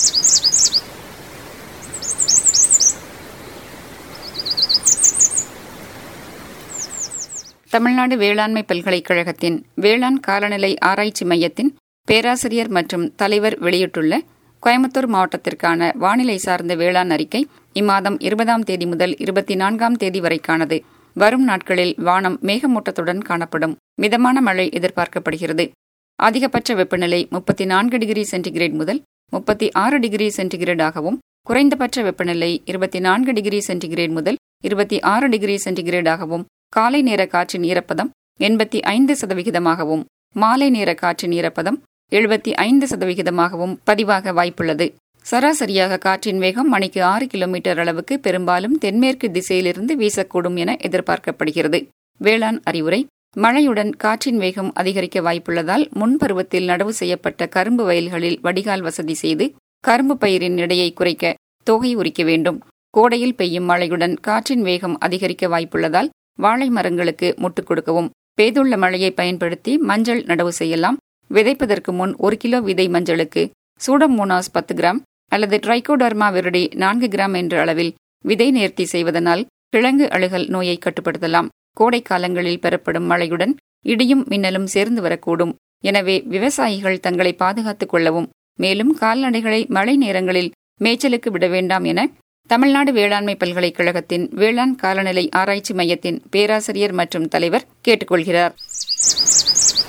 தமிழ்நாடு வேளாண்மை பல்கலைக்கழகத்தின் வேளாண் காலநிலை ஆராய்ச்சி மையத்தின் பேராசிரியர் மற்றும் தலைவர் வெளியிட்டுள்ள கோயம்புத்தூர் மாவட்டத்திற்கான வானிலை சார்ந்த வேளாண் அறிக்கை இம்மாதம் இருபதாம் தேதி முதல் இருபத்தி நான்காம் தேதி வரைக்கானது வரும் நாட்களில் வானம் மேகமூட்டத்துடன் காணப்படும் மிதமான மழை எதிர்பார்க்கப்படுகிறது அதிகபட்ச வெப்பநிலை முப்பத்தி நான்கு டிகிரி சென்டிகிரேட் முதல் முப்பத்தி ஆறு டிகிரி சென்டிகிரேடாகவும் குறைந்தபட்ச வெப்பநிலை இருபத்தி நான்கு டிகிரி சென்டிகிரேட் முதல் இருபத்தி ஆறு டிகிரி சென்டிகிரேடாகவும் காலை நேர காற்றின் ஈரப்பதம் எண்பத்தி ஐந்து சதவிகிதமாகவும் மாலை நேர காற்றின் ஈரப்பதம் எழுபத்தி ஐந்து சதவிகிதமாகவும் பதிவாக வாய்ப்புள்ளது சராசரியாக காற்றின் வேகம் மணிக்கு ஆறு கிலோமீட்டர் அளவுக்கு பெரும்பாலும் தென்மேற்கு திசையிலிருந்து வீசக்கூடும் என எதிர்பார்க்கப்படுகிறது வேளாண் அறிவுரை மழையுடன் காற்றின் வேகம் அதிகரிக்க வாய்ப்புள்ளதால் முன்பருவத்தில் நடவு செய்யப்பட்ட கரும்பு வயல்களில் வடிகால் வசதி செய்து கரும்பு பயிரின் எடையை குறைக்க தொகை உரிக்க வேண்டும் கோடையில் பெய்யும் மழையுடன் காற்றின் வேகம் அதிகரிக்க வாய்ப்புள்ளதால் வாழை மரங்களுக்கு முட்டுக் கொடுக்கவும் பெய்துள்ள மழையை பயன்படுத்தி மஞ்சள் நடவு செய்யலாம் விதைப்பதற்கு முன் ஒரு கிலோ விதை மஞ்சளுக்கு சூடமோனாஸ் பத்து கிராம் அல்லது ட்ரைகோடர்மா விரடி நான்கு கிராம் என்ற அளவில் விதை நேர்த்தி செய்வதனால் கிழங்கு அழுகல் நோயை கட்டுப்படுத்தலாம் கோடை காலங்களில் பெறப்படும் மழையுடன் இடியும் மின்னலும் சேர்ந்து வரக்கூடும் எனவே விவசாயிகள் தங்களை பாதுகாத்துக் கொள்ளவும் மேலும் கால்நடைகளை மழை நேரங்களில் மேய்ச்சலுக்கு விட வேண்டாம் என தமிழ்நாடு வேளாண்மை பல்கலைக்கழகத்தின் வேளாண் காலநிலை ஆராய்ச்சி மையத்தின் பேராசிரியர் மற்றும் தலைவர் கேட்டுக்கொள்கிறார்